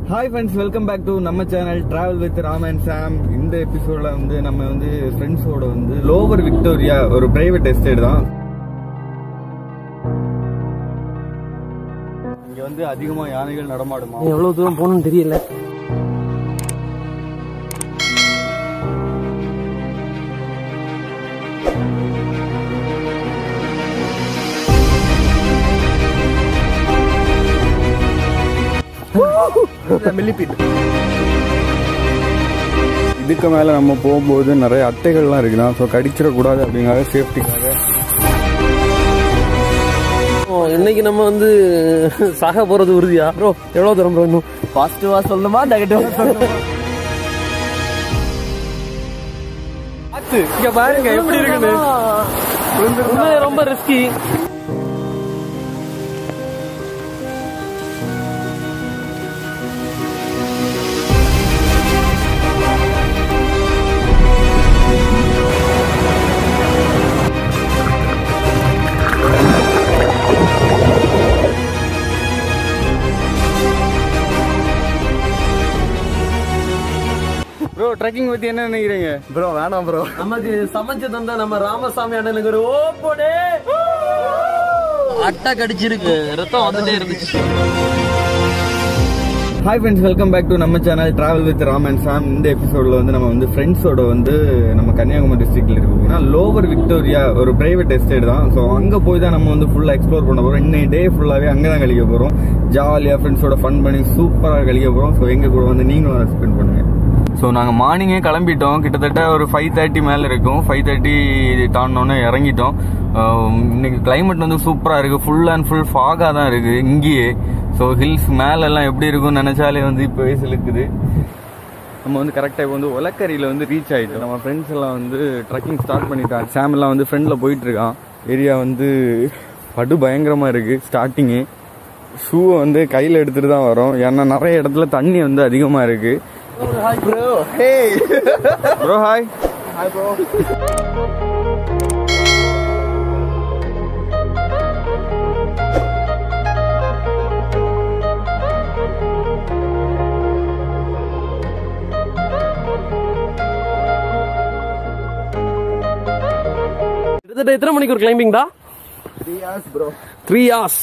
Hi friends welcome back to நம்ம channel travel with Ram and Sam இந்த எபிசோட்ல வந்து நம்ம வந்து ஃப்ரெண்ட்ஸோட வந்து லோவர் விக்டோரியா ஒரு பிரைவேட் எஸ்டேட் தான் இங்க வந்து அதிகமா யானைகள் நடமாடுமா எவ்வளவு தூரம் போகணும்னு தெரியல இதுக்கு மேல நம்ம போகும்போது நிறைய அட்டைகள்லாம் இருக்குதான் ஸோ கடிச்சிடக்கூடாது அப்படிங்காக சேஃப்டிக்காக ஓ, இன்னைக்கு நம்ம வந்து சாக போறது உறுதியா ப்ரோ எவ்வளவு தூரம் ப்ரோ இன்னும் பாசிட்டிவா சொல்லணுமா நெகட்டிவா சொல்லணுமா இங்க பாருங்க எப்படி இருக்குது உண்மையிலே ரொம்ப ரிஸ்கி ப்ரோ ட்ரெக்கிங் பத்தி என்ன நினைக்கிறீங்க ப்ரோ வேணாம் ப்ரோ நமக்கு சமைச்சு தந்த நம்ம ராமசாமி அண்ணனுக்கு ஒரு ஓப்போடே அட்டை கடிச்சிருக்கு ரத்தம் வந்துட்டே இருந்துச்சு hi friends welcome back to நம்ம channel travel with Ram and Sam இந்த எபிசோட்ல வந்து நம்ம வந்து ஃப்ரெண்ட்ஸோட வந்து நம்ம கன்னியாகுமரி டிஸ்ட்ரிக்ட்ல இருக்கோம்னா லோவர் விக்டோரியா ஒரு பிரைவேட் எஸ்டேட் தான் ஸோ அங்க போய் தான் நம்ம வந்து ஃபுல்லா எக்ஸ்ப்ளோர் பண்ண போறோம் இன்னைக்கு டே ஃபுல்லாவே அங்கே தான் கழிக்க போறோம் ஜாலியா ஃப்ரெண்ட்ஸோட ஃபன் பண்ணி சூப்பரா கழிக்க போறோம் ஸோ எங்க கூட வந்து நீங்களும் ஸ்பெண்ட் பண்ணுங்க ஸோ நாங்கள் மார்னிங்கே கிளம்பிட்டோம் கிட்டத்தட்ட ஒரு ஃபைவ் தேர்ட்டி மேலே இருக்கும் ஃபைவ் தேர்ட்டி தாண்டினோன்னே இறங்கிட்டோம் ஆஹ் இன்னைக்கு climate வந்து சூப்பராக இருக்குது ஃபுல் அண்ட் ஃபுல் ஃபாகாக தான் இருக்குது இங்கேயே ஸோ ஹில்ஸ் மேலெல்லாம் எப்படி இருக்கும்னு நினச்சாலே வந்து இப்போவே சிலுக்குது நம்ம வந்து கரெக்டாக இப்போ வந்து ஒலக்கரியில் வந்து ரீச் ஆகிட்டோம் நம்ம ஃப்ரெண்ட்ஸ் எல்லாம் வந்து ட்ரெக்கிங் ஸ்டார்ட் பண்ணிட்டாங்க சாம் எல்லாம் வந்து ஃப்ரெண்டில் போயிட்டு இருக்கான் ஏரியா வந்து படு பயங்கரமாக இருக்குது ஸ்டார்டிங்கு ஷூவை வந்து கையில் எடுத்துகிட்டு தான் வரோம் ஏன்னா நிறைய இடத்துல தண்ணி வந்து அதிகமாக இருக்குது bro hey bro hi hi bro கிட்டத்தட்ட எத்தனை மணிக்கு ஒரு கிளைம்பிங்டா three hours bro three hours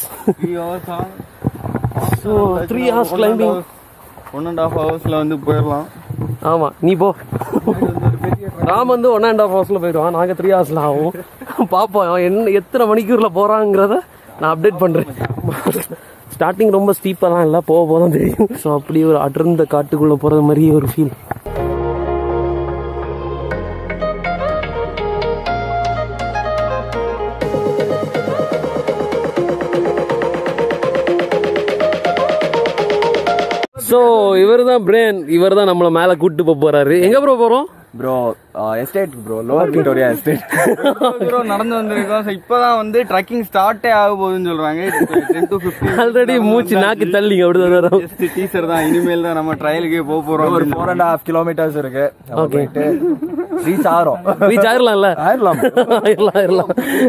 so three hours climbing one and half ஹவர்ஸ்ல வந்து போயிடலாம் ஆமா நீ போ ராம் வந்து ஒன் அண்ட் ஹாஃப் ஹவர்ஸ்ல போயிடுவான் நாங்க த்ரீ ஹவர்ஸ்ல ஆகும் பாப்போம் அவன் என்ன எத்தனை மணிக்கூர்ல போறாங்கிறத நான் அப்டேட் பண்றேன் ஸ்டார்டிங் ரொம்ப ஸ்டீப்பெல்லாம் இல்லை போக போக தான் தெரியும் ஸோ அப்படி ஒரு அடர்ந்த காட்டுக்குள்ள போறது மாதிரி ஒரு ஃபீல் ஸோ இவர் தான் பிரேன் இவர் தான் நம்மளை மேலே கூட்டு போக போறாரு எங்க ப்ரோ போறோம் bro estate bro lower Victoria estate bro நடந்து வந்திருக்கோம் ஸோ இப்போதான் வந்து ட்ரெக்கிங் ஸ்டார்ட்டே ஆக போகுதுன்னு சொல்றாங்க டென் டு ஃபிஃப்டின் ஆல்ரெடி மூச்சு நாக்கு தள்ளிங்க அப்படிதான் ஜஸ்ட் டீசர் தான் இனிமேல் தான் நம்ம ட்ரையலுக்கே போக போறோம் ஒரு ஃபோர் அண்ட் ஹாஃப் கிலோமீட்டர்ஸ் இருக்கு நம்ம Okay. போயிட்டு ரீச் ஆகிறோம் ரீச் ஆயிரலாம்ல ஆயிரலாம் ஆயிரலாம் ஆயிரலாம்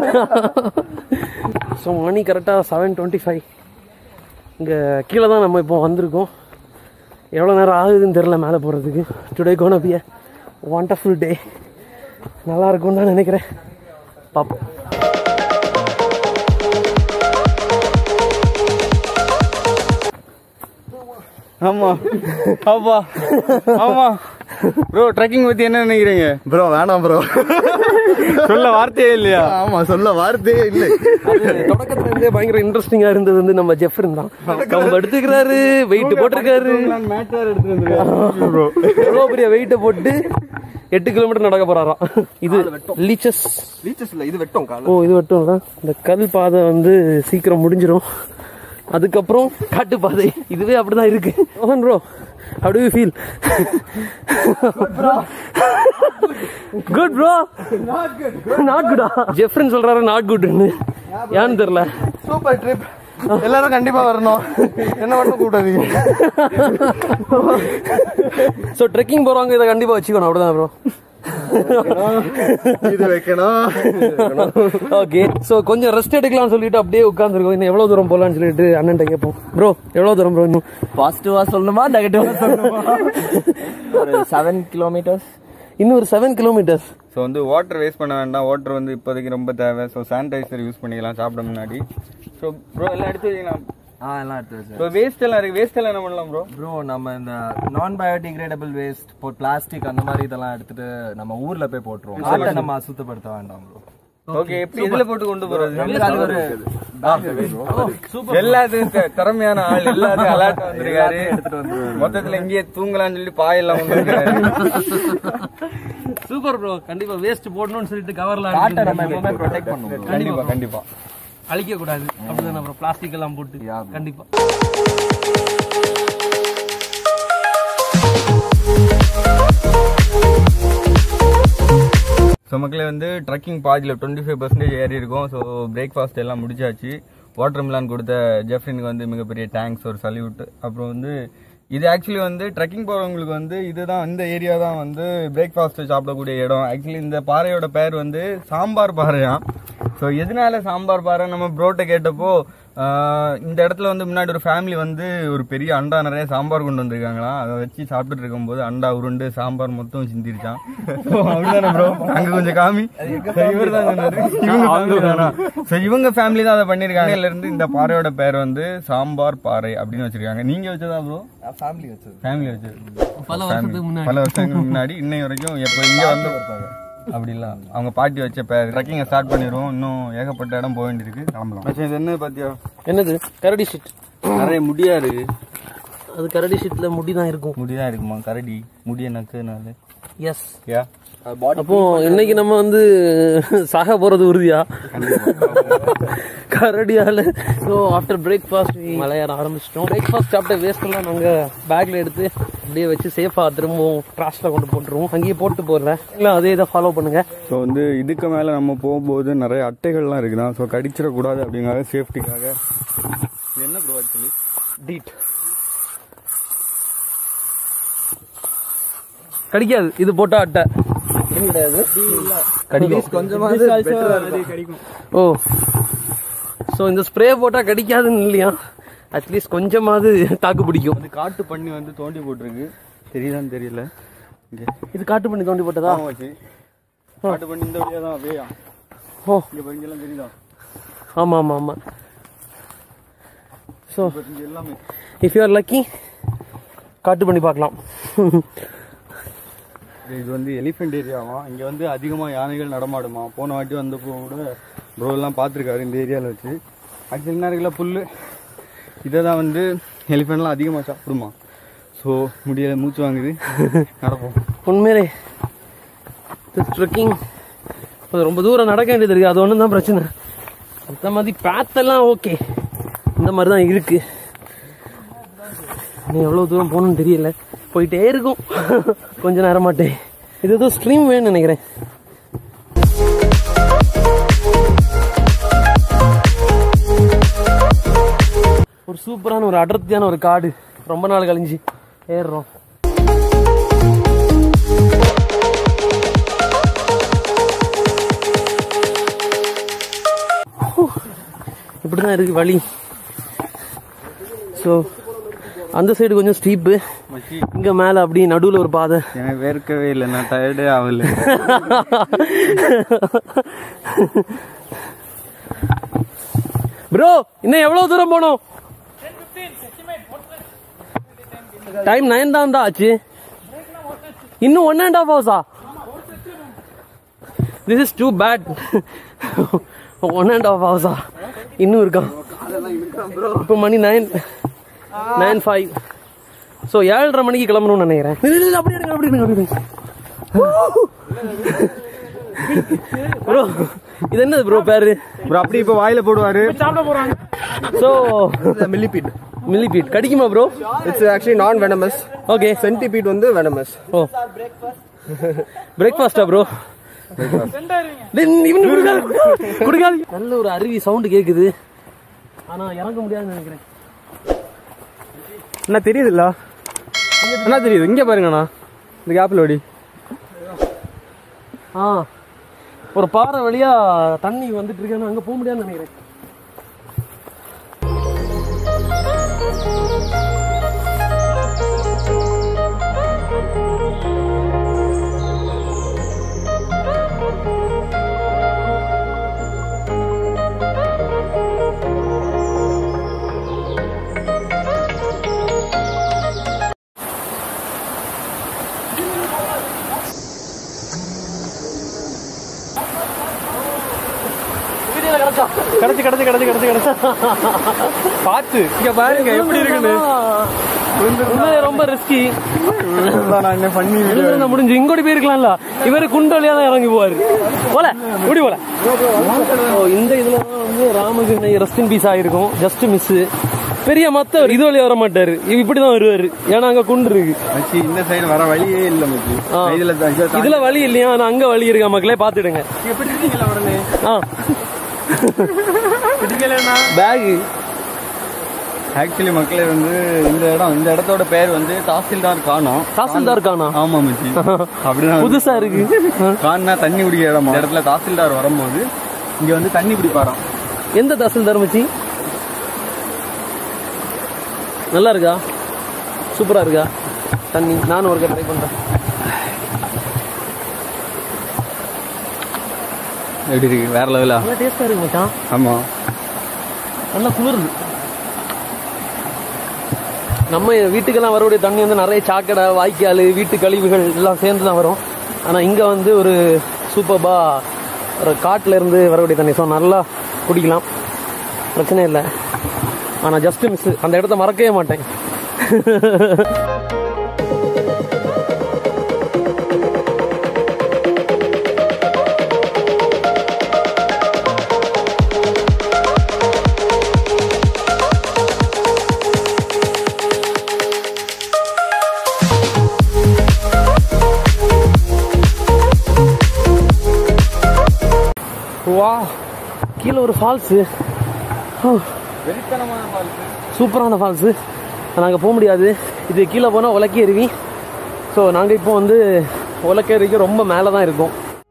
ஸோ மணி கரெக்டாக செவன் டுவெண்ட்டி ஃபைவ் இங்கே கீழே தான் நம்ம இப்போ வந்திருக்கோம் எவ்வளோ நேரம் ஆகுதுன்னு தெரில மேலே போகிறதுக்கு today gonna be wonderful day நல்லா இருக்கும்னு தான் நினைக்கிறேன் பார்ப்போம் ஆமா ஆமா ஆமா ப்ரோ ட்ரெக்கிங் பத்தி என்ன நினைக்கிறீங்க ப்ரோ வேணாம் ப்ரோ சொல்ல வார்த்தையே இல்லையா ஆமா சொல்ல வார்த்தையே இல்லை தொடக்கத்துல இருந்தே பயங்கர இன்ட்ரெஸ்டிங்காக இருந்தது வந்து நம்ம ஜெஃப்ரின் தான் கம்பு எடுத்துக்கிறாரு வெயிட் போட்டிருக்காரு மேட்டர் எடுத்துட்டு வந்துருக்காரு ப்ரோ எவ்வளோ பெரிய வெயிட்டை போட்டு எட்டு கிலோமீட்டர் நடக்க போறாராம் இது லீச்சஸ் ரீச்சஸ் இல்ல இது வெட்டும் கால ஓ இது மட்டும் தான் இந்த கல் பாதை வந்து சீக்கிரம் முடிஞ்சிடும் அதுக்கப்புறம் காட்டு பாதை இதுவே அப்படிதான் இருக்கு மோகன் bro how do feel good bro not குடா ஜெஃப்ரின் சொல்றாரு நாட் குட்னு ஏன்னு தெரியல சூப்பர் ட்ரிப் எல்லாரும் கண்டிப்பா வரணும் என்ன மட்டும் கூட்டாதீங்க ஸோ ட்ரெக்கிங் போறவங்க இதை கண்டிப்பா வச்சுக்கணும் அப்படிதான் ப்ரோ இது வைக்கணும் ஓகே ஸோ கொஞ்சம் ரெஸ்ட் எடுக்கலாம்னு சொல்லிட்டு அப்படியே உட்காந்துருக்கோம் இன்னும் எவ்வளோ தூரம் போகலான்னு சொல்லிட்டு அண்ணன்ட்ட கேட்போம் ப்ரோ எவ்வளோ தூரம் ப்ரோ இன்னும் பாசிட்டிவா சொல்லணுமா நெகட்டிவா சொல்லணுமா ஒரு செவன் கிலோமீட்டர்ஸ் இன்னும் ஒரு செவன் கிலோமீட்டர்ஸ் ஸோ வந்து வாட்டர் வேஸ்ட் பண்ண வேண்டாம் வாட்டர் வந்து இப்போதைக்கு ரொம்ப தேவை ஸோ சானிடைசர் யூஸ் பண்ணிக்கலாம் சாப்பிட முன்னாடி ஸோ ப்ரோ எல்லாம் எடுத்து வைக்கலாம் ஆ எல்லாம் எடுத்து வச்சேன் ஸோ வேஸ்ட் எல்லாம் இருக்கு வேஸ்ட் எல்லாம் என்ன பண்ணலாம் ப்ரோ ப்ரோ நம்ம இந்த நான் பயோடிகிரேடபிள் வேஸ்ட் இப்போ பிளாஸ்டிக் அந்த மாதிரி இதெல்லாம் எடுத்துட்டு நம்ம ஊர்ல போய் போட்டுருவோம் காட்டை நம்ம அசுத்தப்படுத்த வேண்டாம் ப்ரோ ஓகே எப்படி எதுல போட்டு கொண்டு போறது அது ஒரு எல்லாத்தையும் த- திறமையான ஆள் எல்லாத்தையும் அலர்ட் வந்திருக்காரு மொத்தத்துல இங்கேயே தூங்கலாம்னு சொல்லி பாயெல்லாம் வந்திருக்காரு சூப்பர் ப்ரோ கண்டிப்பா வேஸ்ட் போடணும்னு சொல்லிட்டு கவர்ல காட்டை நம்ம எப்பவுமே ப்ரொடெக்ட் பண்ணுவோம் கண்டிப்பா கண்டிப்பா அழிக்க கூடாது அப்படிதான் அப்புறம் பிளாஸ்டிக் எல்லாம் போட்டு கண்டிப்பா ஸோ மக்களே வந்து ட்ரக்கிங் பாதியில் டுவெண்ட்டி ஃபைவ் பர்சன்டேஜ் ஏறி இருக்கும் ஸோ பிரேக்ஃபாஸ்ட் எல்லாம் முடிச்சாச்சு வாட்டர் மிலான் கொடுத்த ஜெஃப்ரினுக்கு வந்து மிகப்பெரிய தேங்க்ஸ் ஒரு சல்யூட் அப்புறம் வந்து இது ஆக்சுவலி வந்து ட்ரக்கிங் போகிறவங்களுக்கு வந்து இதுதான் இந்த ஏரியா தான் வந்து பிரேக்ஃபாஸ்ட் சாப்பிடக்கூடிய இடம் ஆக்சுவலி இந்த பாறையோட பேர் வந்து சாம்பார் பாறையா ஸோ எதனால சாம்பார் பாறை நம்ம ப்ரோட்ட கேட்டப்போ ஆஹ், இந்த இடத்துல வந்து முன்னாடி ஒரு ஃபேமிலி வந்து ஒரு பெரிய அண்டா நிறைய சாம்பார் கொண்டு வந்திருக்காங்களாம் அதை வச்சு சாப்பிட்டுட்டு இருக்கும்போது அண்டா உருண்டு சாம்பார் மொத்தம் சிந்திருச்சான் So, அப்படிதானே ப்ரோ அங்க கொஞ்சம் காமி இவர் தான் சொன்னாரு இவங்க family தானா So, இவங்க ஃபேமிலி தான் அதை பண்ணிருக்காங்க இதுல இருந்து இந்த பாறையோட பேர் வந்து சாம்பார் பாறை அப்படின்னு வச்சிருக்காங்க நீங்க வச்சதா ப்ரோ ஃபேமிலி வச்சது ஃபேமிலி வச்சது பல வருஷத்துக்கு முன்னாடி பல வருஷங்களுக்கு முன்னாடி இன்னை வரைக்கும் எப்போ இங்க வந்து அப்படி இல்ல அவங்க பாட்டி வச்ச பேர் ட்ரக்கிங்கை ஸ்டார்ட் பண்ணிடுவோம் இன்னும் ஏகப்பட்ட இடம் போக வேண்டியிருக்கு கிளம்பலாம் இது என்ன பாத்தியா என்னது கரடி ஷீட் நிறைய முடியா இருக்கு அது கரடி ஷீட்ல முடி தான் இருக்கும் முடிதான் இருக்குமா கரடி முடிய நக்குனால எஸ் யா அப்போ இன்னைக்கு நம்ம வந்து சாக போறது உறுதியா கரடியால ஸோ ஆஃப்டர் பிரேக்ஃபாஸ்ட் மலையாற ஆரம்பிச்சிட்டோம் பிரேக்ஃபாஸ்ட் சாப்பிட்ட வேஸ்ட் எல்லாம் நாங்க பேக்ல எடுத்து அப்படியே வச்சு சேஃபா திரும்பவும் ட்ராஷ்ல கொண்டு போட்டுருவோம் அங்கேயே போட்டு போடுறேன் நீங்களும் அதே இதை ஃபாலோ பண்ணுங்க ஸோ வந்து இதுக்கு மேலே நம்ம போகும்போது நிறைய அட்டைகள்லாம் இருக்குதான் ஸோ கடிச்சிடக்கூடாது அப்படிங்காக சேஃப்டிக்காக இது என்ன ப்ரோ ஆக்சுவலி டீட் கடிக்காது இது போட்டா அட்டை கொஞ்சமாவது ஓ ஸோ இந்த ஸ்ப்ரே போட்டா கடிக்காதுன்னு இல்லையா அட்லீஸ்ட் கொஞ்சமாவது தாக்கு பிடிக்கும் அது காட்டு பண்ணி வந்து தோண்டி போட்டிருக்கு தெரியுதான்னு தெரியல இங்கே இது காட்டு பண்ணி தோண்டி போட்டதா வச்சு காட்டு பண்ணி இந்த வழியாக தான் வேயா ஓ இங்கே இங்கெல்லாம் தெரியுதா ஆமா ஆமா ஆமா ஸோ இங்கே எல்லாமே இஃப் யூ ஆர் லக்கி காட்டு பண்ணி பார்க்கலாம் இது வந்து எலிஃபென்ட் ஏரியாவா இங்கே வந்து அதிகமாக யானைகள் நடமாடுமா போன வாட்டி வந்தப்போ கூட ப்ரோ எல்லாம் பார்த்துருக்காரு இந்த ஏரியாவில் வச்சு ஆக்சுவலி என்ன இருக்குல்ல புல் இதை தான் வந்து எலிஃபெண்ட்லாம் அதிகமாக சாப்பிடுமா ஸோ முடியல மூச்சு வாங்குது நடப்போம் உண்மையிலே ட்ரெக்கிங் ரொம்ப தூரம் நடக்க வேண்டியது இருக்கு அது ஒன்று தான் பிரச்சனை அந்த மாதிரி பேத்தெல்லாம் ஓகே இந்த மாதிரி தான் இருக்கு நீ எவ்வளோ தூரம் போகணும்னு தெரியல போயிட்டே இருக்கும் கொஞ்ச நேரம் மாட்டேன் இது ஏதோ ஸ்ட்ரீம் வேணும்னு நினைக்கிறேன் ஒரு சூப்பரான ஒரு அடர்த்தியான ஒரு காடு ரொம்ப நாள் கழிஞ்சு ஏறுறோம் இப்படிதான் இருக்கு வழி ஸோ அந்த சைடு கொஞ்சம் ஸ்டீப்பு இங்க மேல அப்படியே நடுவுல ஒரு பாதை எனக்கு வேர்க்கவே இல்லை நான் டயர்டே ஆகல ப்ரோ இன்னும் எவ்வளவு தூரம் போகணும் டைம் நைன் தான் தான் ஆச்சு இன்னும் ஒன் அண்ட் ஆஃப் ஹவர்ஸா this is too bad one and half ஹவர்ஸா இன்னும் இருக்கான் இப்போ மணி நைன் நைன் ஃபைவ் ஸோ ஏழரை மணிக்கு கிளம்பணும்னு நினைக்கிறேன் இல்ல, இல்ல, இல்ல, அப்படி எடுங்க அப்படி எடுங்க அப்படி எடுங்க ப்ரோ இது என்னது ப்ரோ பேரு ப்ரோ அப்படி இப்போ வாயில போடுவாரு ஸோ மில்லிபீட் மில்லிபீட் கடிக்குமா bro it's actually non venomous okay centipede வந்து வெனமஸ் ஓ பிரேக்ஃபாஸ்டா ப்ரோ இவனு குடுக்காது குடுக்காது நல்ல ஒரு அருவி சவுண்ட் கேக்குது ஆனா இறங்க முடியாதுன்னு நினைக்கிறேன் என்ன தெரியுதுல்ல என்ன தெரியுது இங்க பாருங்கண்ணா இந்த கேப்ல ஓடி ஆ ஒரு பாறை வழியா தண்ணி வந்துட்டு இருக்கேன்னு அங்க போக முடியாதுன்னு நினைக்கிறேன் வீடியோல கிடைச்சா கிடைச்சு கிடைச்சு கிடைச்சு கிடைச்சு கிடைச்சு பார்த்து இங்க பாருங்க எப்படி இருக்குன்னு உண்மையிலே ரொம்ப ரிஸ்கி நான் என்ன பண்ணி விழுந்து முடிஞ்சு இங்கோடி போயிருக்கலாம்ல இவரு குண்டு வழியா தான் இறங்கி போவாரு போல இப்படி போல ஓ இந்த இதுல தான் வந்து ராமகிருஷ்ண ரெஸ்ட் இன் பீஸ் ஆயிருக்கும் ஜஸ்ட் மிஸ் பெரிய மத்தவர் இது வழியா வர மாட்டாரு இவ இப்படிதான் வருவாரு ஏன்னா அங்க குண்டு இருக்கு மச்சி இந்த சைடு வர வழியே இல்ல மச்சி ஆ. இதுல தான் இதை தாண்டி- இதுல வழி இல்லையா ஆனா அங்க வழி இருக்கா மக்களே பாத்துடுங்க எப்படி இருக்கீங்களா உடனே ஆ பிடிக்கலன்னா பேக் ஆக்சுவலி மக்களே வந்து இந்த இடம் இந்த இடத்தோட பேர் வந்து தாசில்தார் காணோம் தாசில்தார் காணா ஆமா மச்சி அப்படிதான் புதுசா இருக்கு கான்னா தண்ணி குடிக்கிற இடம் இந்த இடத்துல தாசில்தார் வரும்போது இங்க வந்து தண்ணி குடிப்பாராம் எந்த தாசில்தார் மச்சி நல்லா இருக்கா சூப்பரா இருக்கா தண்ணி நானும் ஒருக்க ட்ரை பண்றேன் எப்படி இருக்கு வேற லெவலா நல்லா டேஸ்டா இருக்கு மச்சான் ஆமா நல்லா குளிருது நம்ம வீட்டுக்கெல்லாம் வரக்கூடிய தண்ணி வந்து நிறைய சாக்கடை வாய்க்கால் வீட்டு கழிவுகள் எல்லாம் சேர்ந்து தான் வரும் ஆனால் இங்கே வந்து ஒரு சூப்பர்பா ஒரு காட்டுல இருந்து வரக்கூடிய தண்ணி ஸோ நல்லா குடிக்கலாம் பிரச்சனை இல்லை ஆனால் ஜஸ்ட் மிஸ் அந்த இடத்த மறக்கவே மாட்டேன் வா கீழே ஒரு ஃபால்ஸு சூப்பரான ஃபால்ஸு நாங்கள் போக முடியாது இது கீழே போனால் உலக்கி அருவி ஸோ நாங்கள் இப்போ வந்து உலக்க அருவிக்கு ரொம்ப மேலே தான் இருக்கோம்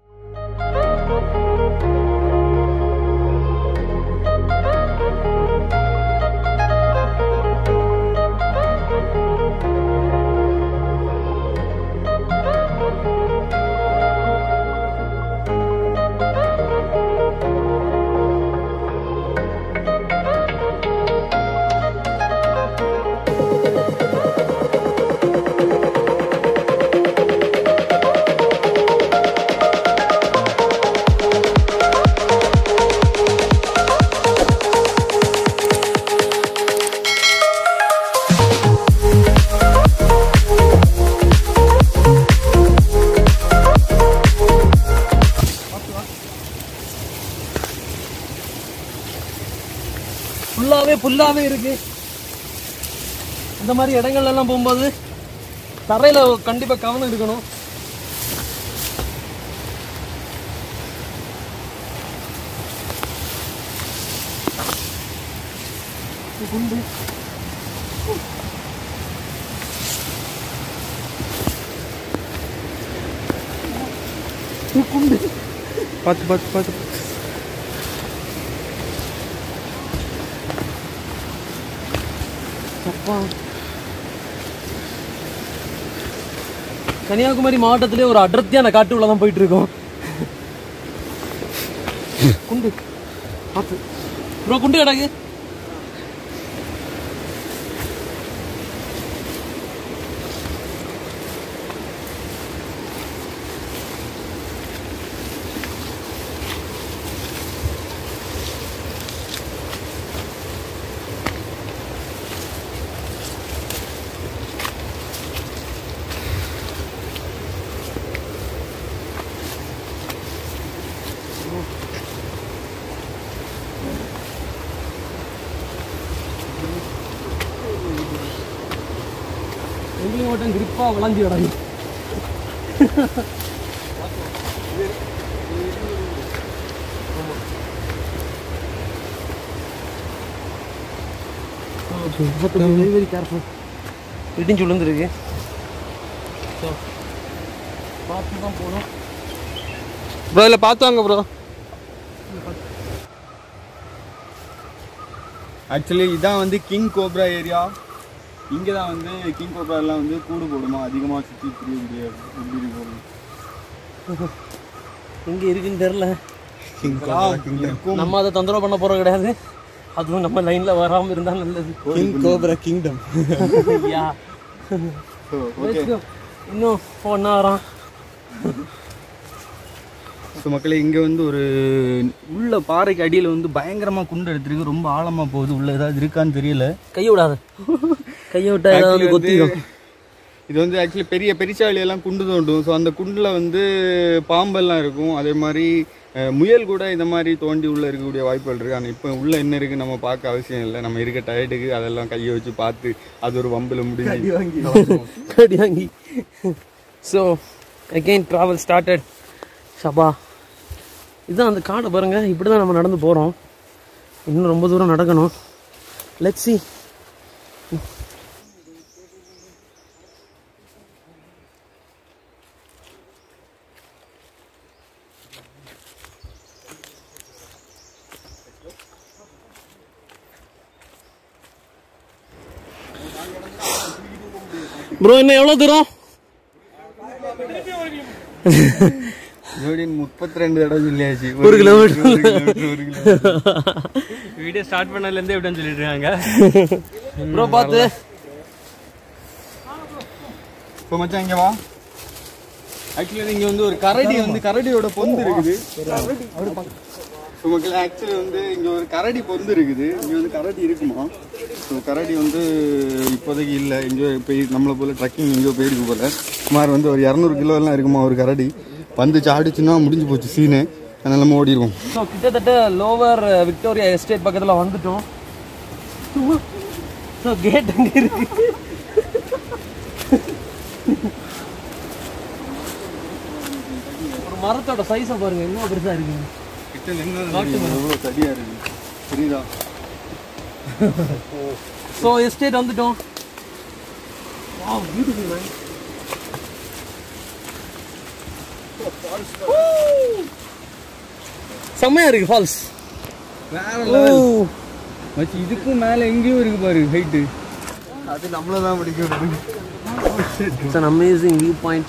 ஃபுல்லாகவே புல்லாகவே இருக்கு இந்த மாதிரி இடங்கள்ல எல்லாம் போகும்போது தரையில் கண்டிப்பாக கவனம் இருக்கணும் குண்டு குண்டு பார்த்து பார்த்து பார்த்து அப்பா கன்னியாகுமரி மாவட்டத்திலே ஒரு அடர்த்தியான காட்டு உள்ள தான் போயிட்டு இருக்கோம் குண்டு பார்த்து ப்ரோ குண்டு கிடக்கு எங்கேயும் ஓட்டம் கிரிப்பா விளைஞ்சு கிடக்கு வெரி வெரி கேர்ஃபுல் இடிஞ்சு விழுந்துருக்கு ஸோ பார்த்து தான் போகணும் ப்ரோ இல்லை பார்த்து வாங்க ப்ரோ ஆக்சுவலி இதான் வந்து கிங் கோப்ரா ஏரியா இங்கே தான் வந்து கிங் கோப்ரா எல்லாம் வந்து கூடு போடுமா அதிகமாக சுற்றி திரிய முடியாது எப்படி இருக்கும் எங்கே இருக்குன்னு தெரில இருக்கும் நம்ம அதை தொந்தரவு பண்ண போகிறோம் கிடையாது அதுவும் நம்ம லைனில் வராமல் இருந்தால் நல்லது கிங் கோப்ரா கிங்டம் யா So, okay. Let's go. இன்னும் ஒன்றா வரான் ஸோ மக்களே இங்கே வந்து ஒரு உள்ள பாறைக்கு அடியில் வந்து பயங்கரமாக குண்டு எடுத்துருக்கு ரொம்ப ஆழமாக போகுது உள்ள ஏதாவது இருக்கான்னு தெரியல கையை விடாத கையை விட்டா ஏதாவது Actually வந்து கொத்திடும் இது வந்து ஆக்சுவலி பெரிய பெரிச்சாளி எல்லாம் குண்டு தோண்டும் ஸோ அந்த குண்டில் வந்து பாம்பெல்லாம் இருக்கும் அதே மாதிரி அஹ், முயல் கூட இந்த மாதிரி தோண்டி உள்ள இருக்கக்கூடிய வாய்ப்புகள் இருக்கு ஆனால் இப்போ உள்ள என்ன இருக்கு நம்ம பார்க்க அவசியம் இல்லை நம்ம இருக்க டயர்டுக்கு அதெல்லாம் கையை வச்சு பார்த்து அது ஒரு வம்பில் முடிஞ்சு கடி வாங்கி ஸோ அகெயின் ட்ராவல் ஸ்டார்டட் ஷபா இதுதான் அந்த காடை பாருங்க இப்படி தான் நம்ம நடந்து போகிறோம் இன்னும் ரொம்ப தூரம் நடக்கணும் லெட்ஸ் see ப்ரோ இன்னும் எவ்வளோ தூரம் ஜோடின் முப்பத்தி ரெண்டு தடவை சொல்லியாச்சு ஒரு கிலோமீட்டர். ஒரு கிலோமீட்டர் ஒரு கிலோமீட்டர் வீடியோ ஸ்டார்ட் பண்ணதுலேருந்தே எப்படின்னு சொல்லிட்டு இருக்காங்க ப்ரோ பார்த்து இப்போ மச்சான் இங்க வா ஆக்சுவலி இங்க வந்து ஒரு கரடி வந்து கரடியோட பொந்து இருக்குது ஸோ மக்கள் ஆக்சுவலி வந்து இங்க ஒரு கரடி பொந்து இருக்குது இங்க வந்து கரடி இருக்குமா ஸோ கரடி வந்து இப்போதைக்கு இல்லை எங்கேயோ போய் நம்மளை போல ட்ரக்கிங் எங்கேயோ போயிருக்கு போல சுமார் வந்து ஒரு இரநூறு கிலோ எல்லாம் இருக்குமா ஒரு கரடி வந்து சாடிச்சுன்னா முடிஞ்சு போச்சு சீனு அதனால நம்ம ஓடிடுவோம் ஸோ கிட்டத்தட்ட லோவர் விக்டோரியா எஸ்டேட் பக்கத்தில் வந்துட்டோம் ஸோ கேட் அங்கே இருக்கு ஒரு மரத்தோட சைஸை பாருங்க இன்னும் பெருசாக இருக்கு கிட்ட நின்று எவ்வளோ தடியா இருக்கு புரியுதா ஸோ எஸ்டேட் வந்துட்டோம் Wow, beautiful, man. செம்மையா இருக்கு ஃபால்ஸ் வேற மச்சி இதுக்கும் மேல எங்கேயும் இருக்கு பாரு ஹைட்டு அது நம்மள தான் பிடிக்கும் it's an amazing view point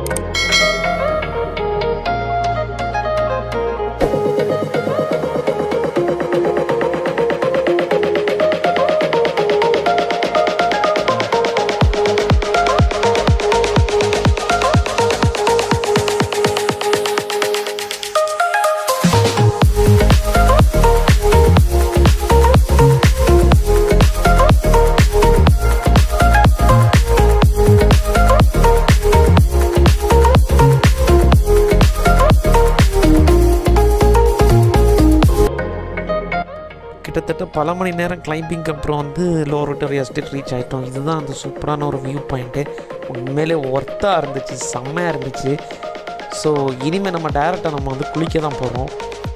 கிட்டத்தட்ட பல மணி நேரம் கிளைம்பிங்க்கு அப்புறம் வந்து லோவர் விக்டோரியா எஸ்டேட் ரீச் ஆகிட்டோம் இதுதான் அந்த சூப்பரான ஒரு வியூ பாயிண்ட்டு உண்மையிலே ஒர்த்தாக இருந்துச்சு செம்மையாக இருந்துச்சு ஸோ இனிமேல் நம்ம டேரெக்டாக நம்ம வந்து குளிக்க தான் போகிறோம்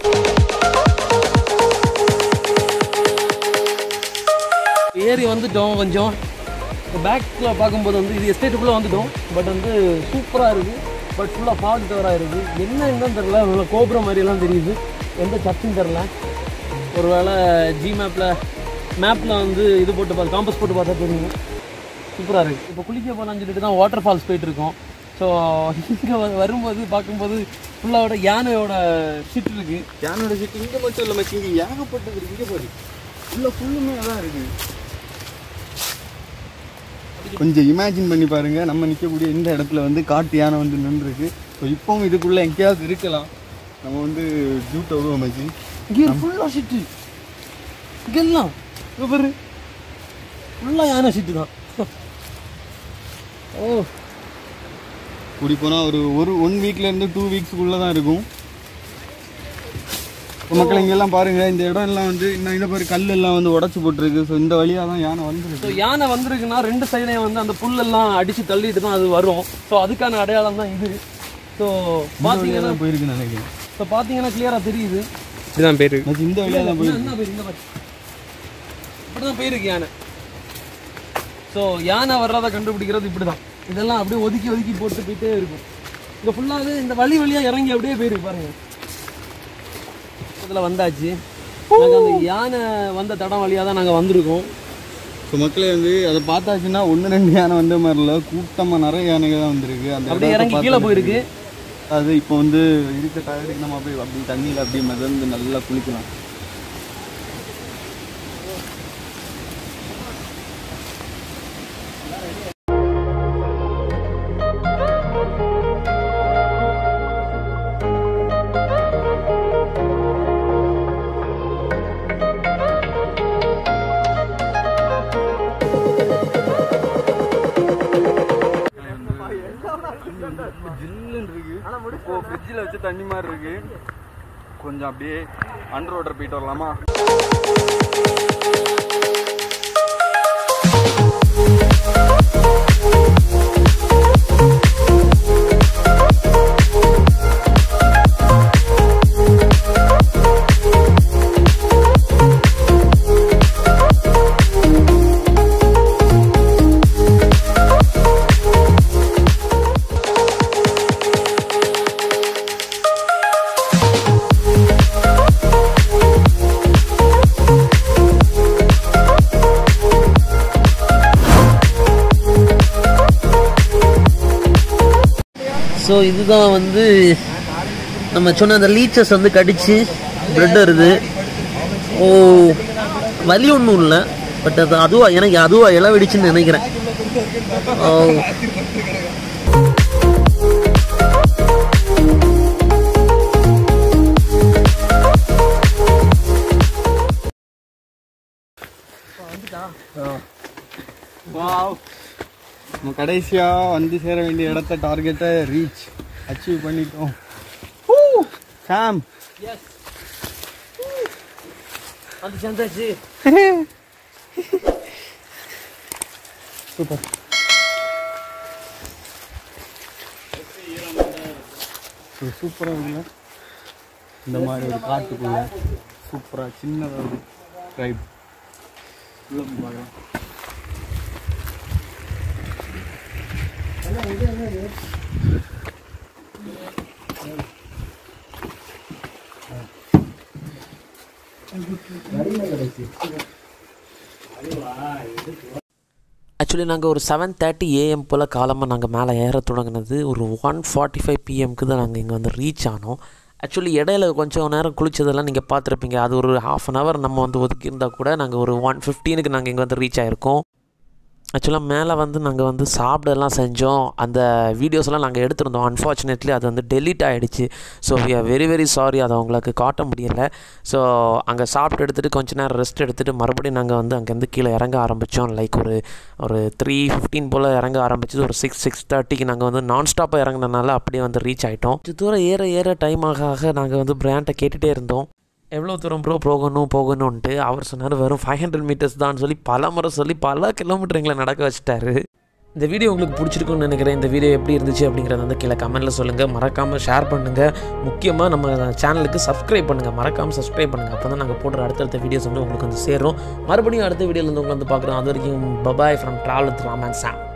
ஏறி வந்துட்டோம் கொஞ்சம் பேக்கில் பார்க்கும்போது வந்து இது எஸ்டேட்டுக்குள்ளே வந்துட்டோம் பட் வந்து சூப்பராக இருக்குது பட் ஃபுல்லாக ஃபாக் டவராக இருக்குது என்ன என்னன்னு தெரில நல்லா கோபுரம் மாதிரியெல்லாம் தெரியுது எந்த சர்ச்சுன்னு தெரில ஒருவேளை ஜி மேப்பில் மேப்பில் வந்து இது போட்டு பார்த்து காம்பஸ் போட்டு பார்த்தா தெரியும் சூப்பராக இருக்குது இப்போ குளிக்க போகலான்னு சொல்லிட்டு தான் வாட்டர் ஃபால்ஸ் போயிட்டுருக்கோம் ஸோ இங்கே வரும்போது பார்க்கும்போது ஃபுல்லாவோட யானையோட ஷிட் இருக்குது யானோட சீட்டு இங்க மட்டும் இல்ல மச்சி இங்க ஏகப்பட்டது இருக்கு இங்க பாரு உள்ள ஃபுல்லுமே அதான் இருக்கு கொஞ்சம் இமேஜின் பண்ணி பாருங்க நம்ம நிற்கக்கூடிய இந்த இடத்துல வந்து காட்டு யானை வந்து நின்றுருக்கு ஸோ இப்போவும் இதுக்குள்ள எங்கேயாவது இருக்கலாம் நம்ம வந்து ஜூட் விடுவோம் மச்சி இங்கே ஃபுல்லாக ஷிட்டு இங்கெல்லாம் இங்க பாரு ஃபுல்லாக யானை ஷிட்டு தான் ஓ கூடி போனால் ஒரு ஒரு ஒன் வீக்ல இருந்து டூ வீக்ஸ்க்குள்ள தான் இருக்கும் இப்போ மக்கள் இங்கெல்லாம் பாருங்க இந்த இடம் எல்லாம் வந்து இன்னும் இந்த பாரு கல் எல்லாம் வந்து உடச்சு போட்டிருக்கு ஸோ இந்த வழியாக தான் யானை ஸோ வந்துருக்கு யானை வந்திருக்குன்னா ரெண்டு சைடையும் வந்து அந்த புல்லெல்லாம் அடித்து தள்ளிட்டு தான் அது வரும் ஸோ அதுக்கான அடையாளம் தான் இது ஸோ பார்த்தீங்கன்னா தான் போயிருக்குன்னு நினைக்கிறேன் ஸோ பார்த்தீங்கன்னா கிளியராக தெரியுது இதுதான் பேரு மச்சி இந்த வழியாக தான் போயிருக்கு என்ன பேர் இந்த மாதிரி இப்படி தான் போயிருக்கு யானை ஸோ யானை வர்றதை கண்டுபிடிக்கிறது இப்படி தான் இதெல்லாம் அப்படியே ஒதுக்கி ஒதுக்கி போட்டு போயிட்டே இருக்கும் இங்கே ஃபுல்லாகவே இந்த வழி வழியாக இறங்கி அப்படியே போயிருக்கு பாருங்க இதில் வந்தாச்சு நாங்கள் அந்த யானை வந்த தடம் வழியாக தான் நாங்கள் வந்திருக்கோம் ஸோ மக்களே வந்து அதை பார்த்தாச்சுன்னா ஒன்று ரெண்டு யானை வந்த மாதிரி இல்லை கூட்டமாக நிறைய யானைகள் தான் வந்திருக்கு அந்த அப்படியே இடத்த இறங்கி கீழே பார்த்தாலே போயிருக்கு அது இப்போ வந்து இருக்க டயர்டுக்கு நம்ம அப்படியே அப்படி தண்ணியில் அப்படியே மிதந்து நல்லா குளிக்கலாம் ஜில்லுன்னு இருக்கு இப்போ ஃப்ரிட்ஜில் வச்சு தண்ணி மாதிரி இருக்கு கொஞ்சம் அப்படியே அண்டர் வாட்டர் போயிட்டு வரலாமா ஸோ இதுதான் வந்து நம்ம சொன்ன அந்த லீச்சஸ் வந்து கடிச்சு பிரெட் வருது ஓ வலி ஒன்றும் இல்லை பட் அது அதுவா எனக்கு அதுவா இலை வெடிச்சுன்னு நினைக்கிறேன் ஓ வாவ் நம்ம கடைசியாக வந்து சேர வேண்டிய இடத்த டார்கெட்டை ரீச் அச்சீவ் பண்ணிட்டோம் சாம் அது சேர்ந்தாச்சு சூப்பர் சூப்பராக இருக்குல்ல இந்த மாதிரி ஒரு காட்டுக்குள்ள சூப்பராக சின்னதாக ஒரு ட்ரைப் உள்ள போய் பார்க்கலாம் ஆக்சுவலி நாங்கள் ஒரு செவன் தேர்ட்டி ஏஎம் போல் காலமாக நாங்கள் மேலே ஏற தொடங்கினது ஒரு ஒன் ஃபார்ட்டி ஃபைவ் பிஎம்க்கு தான் நாங்கள் இங்கே வந்து ரீச் ஆனோம் ஆக்சுவலி இடையில கொஞ்சம் நேரம் குளிச்சதெல்லாம் நீங்கள் பார்த்துருப்பீங்க அது ஒரு ஹாஃப் அன் ஹவர் நம்ம வந்து ஒதுக்கியிருந்தால் கூட நாங்கள் ஒரு ஒன் ஃபிஃப்டீனுக்கு நாங்கள் இங்கே வந்து ரீச் ஆகிருக்கோம் ஆக்சுவலாக மேலே வந்து நாங்கள் வந்து சாப்பிடலாம் செஞ்சோம் அந்த வீடியோஸ்லாம் நாங்கள் எடுத்திருந்தோம் அன்ஃபார்ச்சுனேட்லி அது வந்து டெலீட் ஆகிடுச்சு so we are very very sorry அதை உங்களுக்கு காட்ட முடியலை ஸோ அங்கே சாப்பிட்டு எடுத்துகிட்டு கொஞ்ச நேரம் ரெஸ்ட் எடுத்துகிட்டு மறுபடியும் நாங்கள் வந்து அங்கேருந்து கீழே இறங்க ஆரம்பித்தோம் லைக் ஒரு ஒரு த்ரீ ஃபிஃப்டீன் போல் இறங்க ஆரம்பிச்சது ஒரு சிக்ஸ் சிக்ஸ் தேர்ட்டிக்கு நாங்கள் வந்து நான் ஸ்டாப்பாக இறங்கினனால அப்படியே வந்து ரீச் ஆகிட்டோம் கொஞ்சம் தூரம் ஏற ஏற டைம் ஆக ஆக நாங்கள் வந்து பிராண்டை கேட்டுகிட்டே இருந்தோம் எவ்வளோ தூரம் ப்ரோ போகணும் போகணுன்ட்டு அவர் சொன்னார் வெறும் ஃபைவ் ஹண்ட்ரட் மீட்டர்ஸ் தான் சொல்லி பல முறை சொல்லி பல கிலோமீட்டர் எங்களை நடக்க வச்சுட்டாரு இந்த வீடியோ உங்களுக்கு பிடிச்சிருக்குன்னு நினைக்கிறேன் இந்த வீடியோ எப்படி இருந்துச்சு அப்படிங்கிறத வந்து கீழே கமெண்ட்டில் சொல்லுங்கள் மறக்காமல் ஷேர் பண்ணுங்கள் முக்கியமாக நம்ம சேனலுக்கு சப்ஸ்கிரைப் பண்ணுங்கள் மறக்காமல் சப்ஸ்கிரைப் பண்ணுங்கள் அப்போ தான் நாங்கள் போடுற அடுத்தடுத்த வீடியோஸ் வந்து உங்களுக்கு வந்து சேரும் மறுபடியும் அடுத்த வீடியோவில் வந்து உங்களை வந்து பார்க்குறோம் அது வரைக்கும் bye bye from travel with Raman Sam